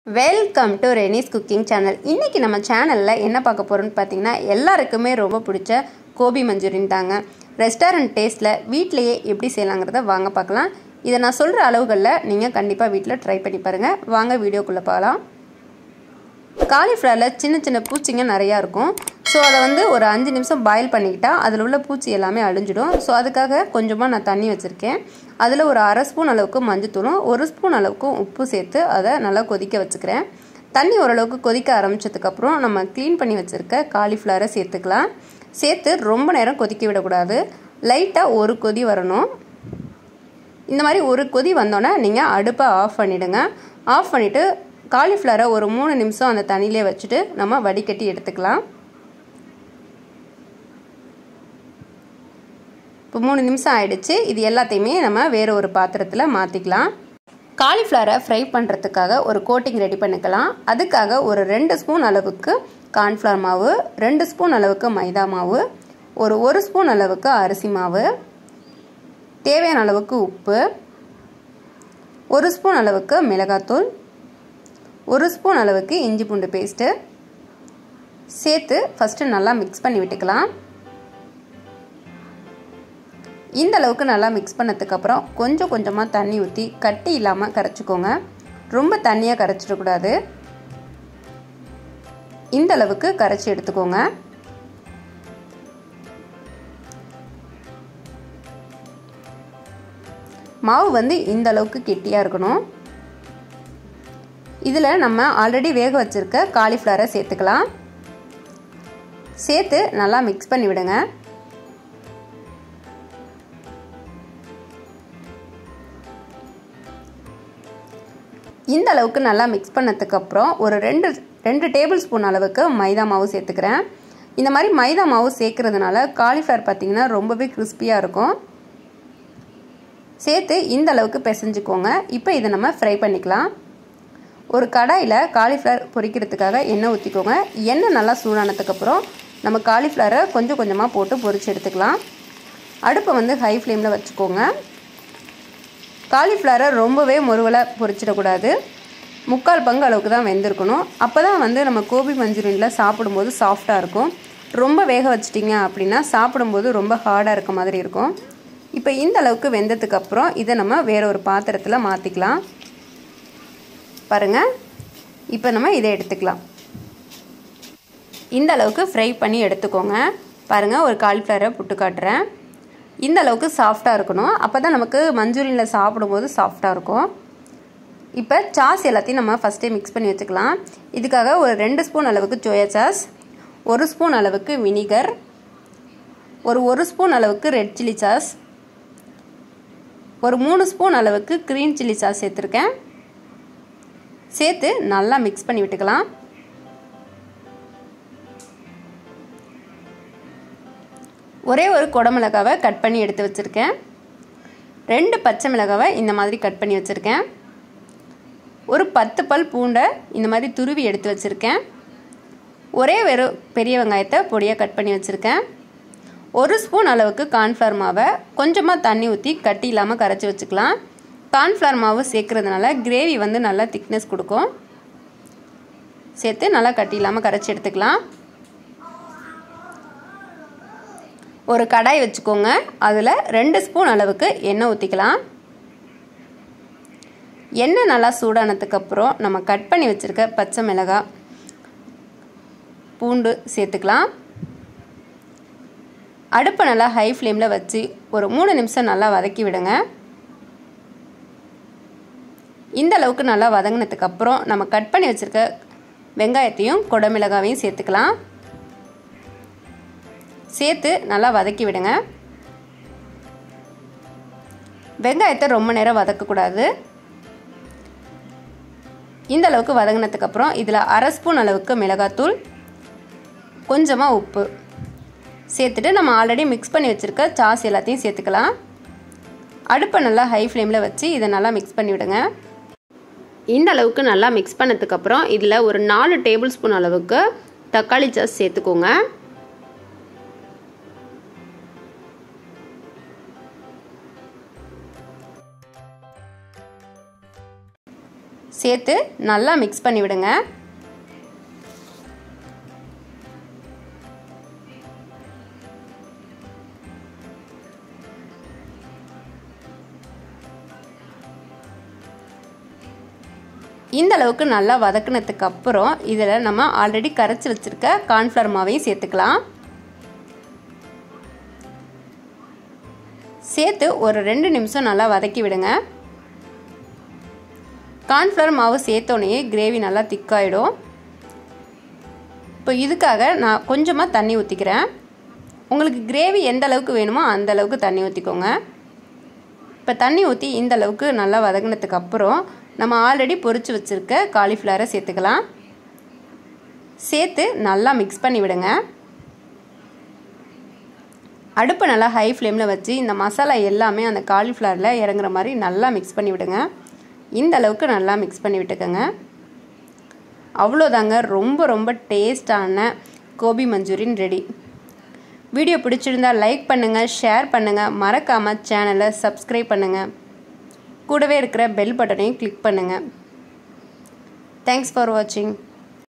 welcome to Reni's cooking channel இன்றைக்கி நம்ம சேனலில் என்ன பார்க்க போகிறோம்னு பார்த்தீங்கன்னா எல்லாருக்குமே ரொம்ப பிடிச்ச கோபி மஞ்சூரியன் தாங்க ரெஸ்டாரண்ட் டேஸ்ட்டில் வீட்டிலையே எப்படி செய்யலாங்கிறத வாங்க பார்க்கலாம் இதை நான் சொல்கிற அளவுகளில் நீங்கள் கண்டிப்பாக வீட்டில் ட்ரை பண்ணி பாருங்கள் வாங்க வீடியோக்குள்ளே பார்க்கலாம் காலிஃப்ளவரில் சின்ன சின்ன பூச்சிங்க நிறையா இருக்கும் ஸோ அதை வந்து ஒரு அஞ்சு நிமிஷம் பாயில் பண்ணிக்கிட்டால் அதில் உள்ள பூச்சி எல்லாமே அழிஞ்சிடும் ஸோ அதுக்காக கொஞ்சமாக நான் தண்ணி வச்சுருக்கேன் அதில் ஒரு அரை ஸ்பூன் அளவுக்கு மஞ்சத்தூளும் ஒரு ஸ்பூன் அளவுக்கு உப்பு சேர்த்து அதை நல்லா கொதிக்க வச்சுக்கிறேன் தண்ணி ஓரளவுக்கு கொதிக்க ஆரம்பித்ததுக்கப்புறம் நம்ம க்ளீன் பண்ணி வச்சுருக்க காலிஃப்ளவரை சேர்த்துக்கலாம் சேர்த்து ரொம்ப நேரம் கொதிக்க விடக்கூடாது லைட்டாக ஒரு கொதி வரணும் இந்த மாதிரி ஒரு கொதி வந்தோன்னே நீங்கள் அடுப்பை ஆஃப் பண்ணிவிடுங்க ஆஃப் பண்ணிவிட்டு காலிஃப்ளவரை ஒரு மூணு நிமிஷம் அந்த தண்ணியிலே வச்சுட்டு நம்ம வடிகட்டி எடுத்துக்கலாம் இப்போ மூணு நிமிஷம் ஆயிடுச்சு இது எல்லாத்தையுமே நம்ம வேறு ஒரு பாத்திரத்தில் மாற்றிக்கலாம் காலிஃப்ளவரை ஃப்ரை பண்ணுறதுக்காக ஒரு கோட்டிங் ரெடி பண்ணிக்கலாம் அதுக்காக ஒரு ரெண்டு ஸ்பூன் அளவுக்கு கார்ன்ஃப்ளவர் மாவு ரெண்டு ஸ்பூன் அளவுக்கு மைதா மாவு ஒரு ஒரு ஸ்பூன் அளவுக்கு அரிசி மாவு தேவையான அளவுக்கு உப்பு ஒரு ஸ்பூன் அளவுக்கு மிளகாத்தூள் ஒரு ஸ்பூன் அளவுக்கு இஞ்சி பூண்டு பேஸ்ட்டு சேர்த்து ஃபஸ்ட்டு நல்லா மிக்ஸ் பண்ணி விட்டுக்கலாம் இந்த அளவுக்கு நல்லா மிக்ஸ் பண்ணதுக்கப்புறம் கொஞ்சம் கொஞ்சமாக தண்ணி ஊற்றி கட்டி இல்லாமல் கரைச்சிக்கோங்க ரொம்ப தண்ணியாக கரைச்சிடக்கூடாது இந்த அளவுக்கு கரைச்சி எடுத்துக்கோங்க மாவு வந்து இந்த அளவுக்கு கெட்டியாக இருக்கணும் இதில் நம்ம ஆல்ரெடி வேக வச்சுருக்க காலிஃப்ளவரை சேர்த்துக்கலாம் சேர்த்து நல்லா மிக்ஸ் பண்ணி விடுங்க இந்த அளவுக்கு நல்லா மிக்ஸ் பண்ணதுக்கப்புறம் ஒரு ரெண்டு ரெண்டு டேபிள் ஸ்பூன் அளவுக்கு மைதா மாவு சேர்த்துக்கிறேன் இந்த மாதிரி மைதா மாவு சேர்க்கறதுனால காலிஃப்ளவர் பார்த்திங்கன்னா ரொம்பவே கிறிஸ்பியாக இருக்கும் சேர்த்து இந்த அளவுக்கு பிசைஞ்சுக்கோங்க இப்போ இதை நம்ம ஃப்ரை பண்ணிக்கலாம் ஒரு கடாயில் காலிஃப்ளவர் பொரிக்கிறதுக்காக எண்ணெய் ஊற்றிக்கோங்க எண்ணெய் நல்லா சூடானதுக்கப்புறம் நம்ம காலிஃப்ளவரை கொஞ்சம் கொஞ்சமாக போட்டு பொரிச்சு எடுத்துக்கலாம் அடுப்பை வந்து ஹை ஃப்ளேமில் வச்சுக்கோங்க காலிஃப்ளவரை ரொம்பவே முருவலாக பொரிச்சிடக்கூடாது முக்கால் பங்கு அளவுக்கு தான் வெந்திருக்கணும் அப்போ தான் வந்து நம்ம கோபி மஞ்சூரியனில் சாப்பிடும்போது சாஃப்டாக இருக்கும் ரொம்ப வேக வச்சிட்டிங்க அப்படின்னா சாப்பிடும்போது ரொம்ப ஹார்டாக இருக்க மாதிரி இருக்கும் இப்போ இந்த அளவுக்கு வெந்ததுக்கப்புறம் இதை நம்ம வேற ஒரு பாத்திரத்தில் மாற்றிக்கலாம் பாருங்கள் இப்போ நம்ம இதை எடுத்துக்கலாம் இந்த அளவுக்கு ஃப்ரை பண்ணி எடுத்துக்கோங்க பாருங்கள் ஒரு காலிஃப்ளவரை புட்டு காட்டுறேன் இந்த அளவுக்கு சாஃப்டாக இருக்கணும் அப்போ தான் நமக்கு மஞ்சூரியனில் சாப்பிடும்போது சாஃப்டாக இருக்கும் இப்போ சாஸ் எல்லாத்தையும் நம்ம ஃபஸ்ட்டே மிக்ஸ் பண்ணி வச்சுக்கலாம் இதுக்காக ஒரு ரெண்டு ஸ்பூன் அளவுக்கு சோயா சாஸ் ஒரு ஸ்பூன் அளவுக்கு வினிகர் ஒரு ஒரு ஸ்பூன் அளவுக்கு ரெட் சில்லி சாஸ் ஒரு மூணு ஸ்பூன் அளவுக்கு க்ரீன் சில்லி சாஸ் சேர்த்துருக்கேன் சேர்த்து நல்லா மிக்ஸ் பண்ணி விட்டுக்கலாம் ஒரே ஒரு குடமிளகாவை கட் பண்ணி எடுத்து வச்சுருக்கேன் ரெண்டு பச்சை மிளகாவை இந்த மாதிரி கட் பண்ணி வச்சுருக்கேன் ஒரு பத்து பல் பூண்டை இந்த மாதிரி துருவி எடுத்து வச்சுருக்கேன் ஒரே ஒரு பெரிய வெங்காயத்தை பொடியாக கட் பண்ணி வச்சுருக்கேன் ஒரு ஸ்பூன் அளவுக்கு கார்ன்ஃப்ளவர் மாவை கொஞ்சமாக தண்ணி ஊற்றி கட்டி இல்லாமல் கரைச்சி வச்சுக்கலாம் கார்ன்ஃப்ளவர் மாவு சேர்க்குறதுனால கிரேவி வந்து நல்லா திக்னஸ் கொடுக்கும் சேர்த்து நல்லா கட்டி இல்லாமல் கரைச்சி எடுத்துக்கலாம் ஒரு கடாய் வச்சுக்கோங்க அதில் ரெண்டு ஸ்பூன் அளவுக்கு எண்ணெய் ஊற்றிக்கலாம் எண்ணெய் நல்லா சூடானதுக்கப்புறம் நம்ம கட் பண்ணி வச்சுருக்க பச்சை மிளகாய் பூண்டு சேர்த்துக்கலாம் அடுப்பை நல்லா ஹை ஃப்ளேமில் வச்சு ஒரு மூணு நிமிஷம் நல்லா வதக்கி விடுங்க இந்த அளவுக்கு நல்லா வதங்கினதுக்கப்புறம் நம்ம கட் பண்ணி வச்சுருக்க வெங்காயத்தையும் குடமிளகாவையும் சேர்த்துக்கலாம் சேர்த்து நல்லா வதக்கி விடுங்க வெங்காயத்தை ரொம்ப நேரம் வதக்கக்கூடாது இந்த அளவுக்கு வதங்கினதுக்கப்புறம் இதில் அரை ஸ்பூன் அளவுக்கு மிளகாத்தூள் கொஞ்சமாக உப்பு சேர்த்துட்டு நம்ம ஆல்ரெடி மிக்ஸ் பண்ணி வச்சுருக்க சாஸ் எல்லாத்தையும் சேர்த்துக்கலாம் அடுப்பை நல்லா ஹை ஃப்ளேமில் வச்சு இதை நல்லா மிக்ஸ் பண்ணி விடுங்க இந்த அளவுக்கு நல்லா மிக்ஸ் பண்ணதுக்கப்புறம் இதில் ஒரு நாலு டேபிள் ஸ்பூன் அளவுக்கு தக்காளி சாஸ் சேர்த்துக்கோங்க சேர்த்து நல்லா மிக்ஸ் பண்ணி விடுங்க இந்த அளவுக்கு நல்லா வதக்குனதுக்கு அப்புறம் இதில் நம்ம ஆல்ரெடி கரைச்சி வச்சுருக்க கார்ன்ஃப்ளவர் மாவையும் சேர்த்துக்கலாம் சேர்த்து ஒரு ரெண்டு நிமிஷம் நல்லா வதக்கி விடுங்க கார்ன்ஃப்ளவர் மாவு சேர்த்தோடனே கிரேவி நல்லா திக்காயிடும் இப்போ இதுக்காக நான் கொஞ்சமாக தண்ணி ஊற்றிக்கிறேன் உங்களுக்கு கிரேவி எந்த அளவுக்கு வேணுமோ அந்த அளவுக்கு தண்ணி ஊற்றிக்கோங்க இப்போ தண்ணி ஊற்றி இந்த அளவுக்கு நல்லா வதங்கினதுக்கு அப்புறம் நம்ம ஆல்ரெடி பொரித்து வச்சுருக்க காலிஃப்ளவரை சேர்த்துக்கலாம் சேர்த்து நல்லா மிக்ஸ் பண்ணி விடுங்க அடுப்பை நல்லா ஹை ஃப்ளேமில் வச்சு இந்த மசாலா எல்லாமே அந்த காலிஃப்ளவரில் இறங்குற மாதிரி நல்லா மிக்ஸ் பண்ணி விடுங்க இந்த அளவுக்கு நல்லா மிக்ஸ் பண்ணி விட்டுக்கோங்க அவ்வளோதாங்க ரொம்ப ரொம்ப டேஸ்டான கோபி மஞ்சூரியன் ரெடி வீடியோ பிடிச்சிருந்தா லைக் பண்ணுங்கள் ஷேர் பண்ணுங்கள் மறக்காமல் சேனலை சப்ஸ்கிரைப் பண்ணுங்கள் கூடவே இருக்கிற பெல் பட்டனையும் கிளிக் பண்ணுங்கள் தேங்க்ஸ் ஃபார் வாட்சிங்